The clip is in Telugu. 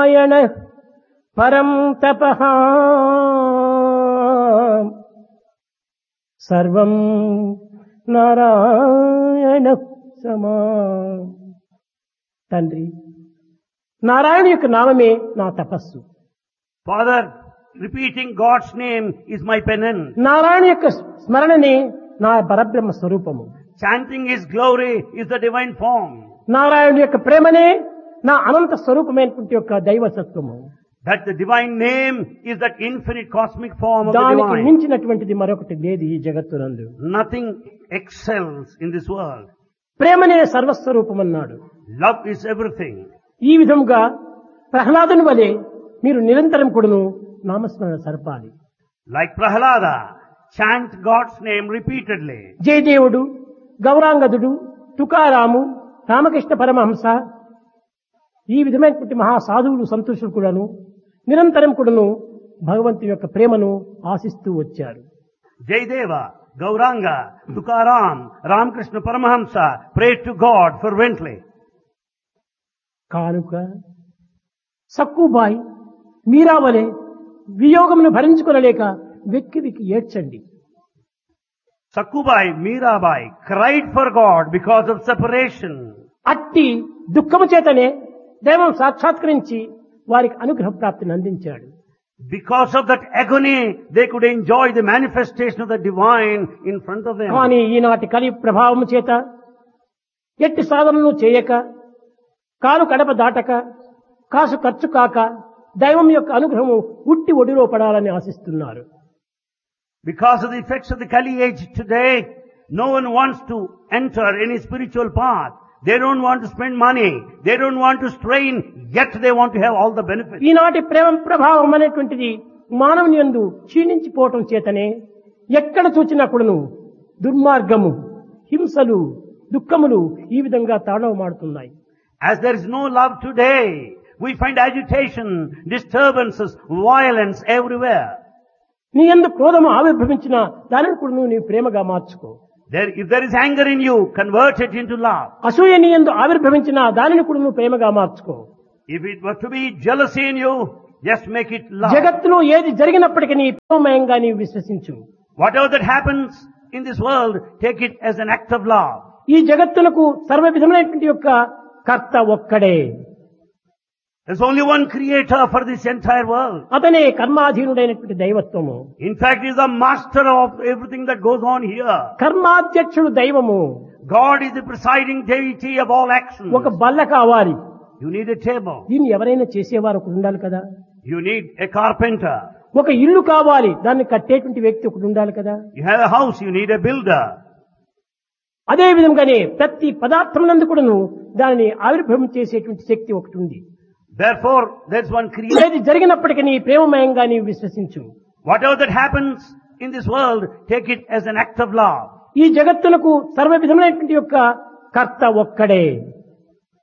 నారాయణ పరం తప సర్వం నారాయణ సమా తండ్రి నారాయణ యొక్క నామమే నా తపస్సు Father, repeating God's name is my penance. Narayana యొక్క స్మరణనే నా పరబ్రహ్మ స్వరూపము Chanting His glory is the divine form. Narayana యొక్క ప్రేమనే నా అనంత స్వరూపమైనటువంటి యొక్క దైవసత్వము That the divine name is that infinite cosmic form of the దానికి divine. మించినటువంటిది మరొకటి లేదు ఈ జగత్తునందు Nothing excels in this world. ప్రేమనే సర్వస్వరూపం అన్నాడు Love is everything. ఈ విధముగా ప్రహ్లాదుని వలె మీరు నిరంతరం కూడాను నామస్మరణ సరపాలి Like Prahalada, chant God's name repeatedly. జయదేవుడు గౌరాంగదుడు తుకారాము Ramakrishna Paramahamsa ఈ విధమైనటువంటి మహా సాధువులు సంతోషులు కూడాను నిరంతరం కూడాను భగవంతుని యొక్క ప్రేమను ఆశిస్తూ వచ్చారు Jayadeva, Gauranga, Tukaram, Ramakrishna Paramahamsa prayed to God fervently. కానుక సక్కుబాయి మీరావలే వియోగమును భరించుకొనలేక వెక్కి వెక్కి ఏడ్చండి Sakubai, Mirabai cried for God because of separation. అట్టి దుఃఖము చేతనే దైవం సాక్షాత్కరించి వారికి అనుగ్రహ ప్రాప్తిని అందించాడు Because of that agony, they could enjoy the manifestation of the divine in front of them. కానీ ఈనాటి కలి ప్రభావము చేత ఎట్టి సాధనలు చేయక కాలు కడప దాటక కాసు ఖర్చు కాక దైవం యొక్క అనుగ్రహము ఉట్టి ఒడిలో పడాలని ఆశిస్తున్నారు Because of the effects of the Kali age today, no one wants to enter any spiritual path. They don't want to spend money. They don't want to strain, yet they want to have all the benefits. ఈనాటి ప్రేమ ప్రభావం అనేటువంటిది మానవుని యందు క్షీణించిపోవటం చేతనే ఎక్కడ చూచినా కూడాను దుర్మార్గము హింసలు దుఃఖములు ఈ విధంగా తాండవమాడుతున్నాయి As there is no love today, we find agitation, disturbances, violence everywhere. నీ ఎందు క్రోధము ఆవిర్భవించిన దానిని కూడా నువ్వు నీ ప్రేమగా మార్చుకో There, if there is anger in you, convert it into love. అసూయ నీ ఎందు ఆవిర్భవించిన దానిని కూడా నువ్వు ప్రేమగా మార్చుకో If it were to be jealousy in you, just make it love. జగత్తులో ఏది జరిగినప్పటికీ నీ ప్రేమమయంగా నీవు విశ్వసించు Whatever that happens in this world, take it as an act of love. ఈ జగత్తులకు సర్వ విధములైనటువంటి యొక్క కర్త ఒక్కడే There's only one creator for this entire world. అతనే కర్మాధీనుడైనటువంటి దైవత్వము In fact, he's the master of everything that goes on here. కర్మాధ్యక్షుడు దైవము God is the presiding deity of all actions. ఒక బల్ల కావాలి You need a table. దీన్ని ఎవరైనా చేసేవారు ఒకడు ఉండాలి కదా You need a carpenter. ఒక ఇల్లు కావాలి దాన్ని కట్టేటువంటి వ్యక్తి ఒకడు ఉండాలి కదా You have a house, you need a builder. అదే విధంగానే ప్రతి పదార్థమునందు కూడాను దానిని ఆవిర్భవం చేసేటువంటి శక్తి ఒకటి ఉంది Therefore, there's one creator. ఏది జరిగినప్పటికీ నీ ప్రేమమయంగా నీవు విశ్వసించు Whatever that happens in this world, take it as an act of love. ఈ జగత్తులకు సర్వ విధములైనటువంటి యొక్క కర్త ఒక్కడే